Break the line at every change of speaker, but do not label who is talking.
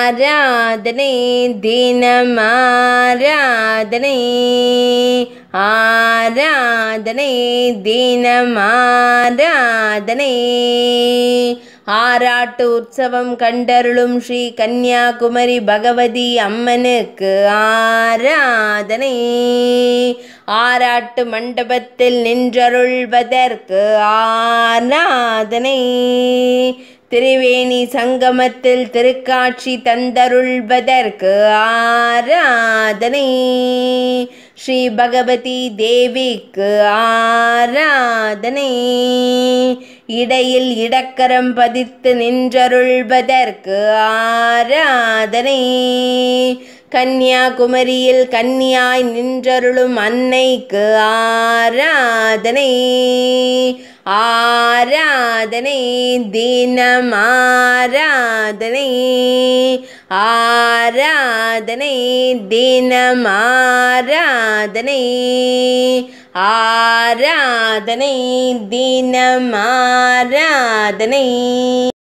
ஆராதனை தினம் ஆராதனை ஆராதனை தினம் ஆராதனை ஆராட்டு உற்சவம் கண்டருளும் ஸ்ரீ கன்னியாகுமரி பகவதி அம்மனுக்கு ஆராதனை ஆராட்டு மண்டபத்தில் நின்றருள்வதற்கு ஆராதனை திரிவேணி சங்கமத்தில் திருக்காட்சி தந்தருள்வதற்கு ஆராதனை ஸ்ரீ பகவதி தேவிக்கு ஆராதனை இடையில் இடக்கரம் பதித்து நின்றருள்வதற்கு ஆராதனை கன்னியாகுமரியில் கன்னியாய் நின்றருளும் அன்னைக்கு ஆராதனை ஆராதனை தினம் ஆராதனை ஆராதனை தினம் ஆராதனை ஆராதனை தினம் ஆராதனை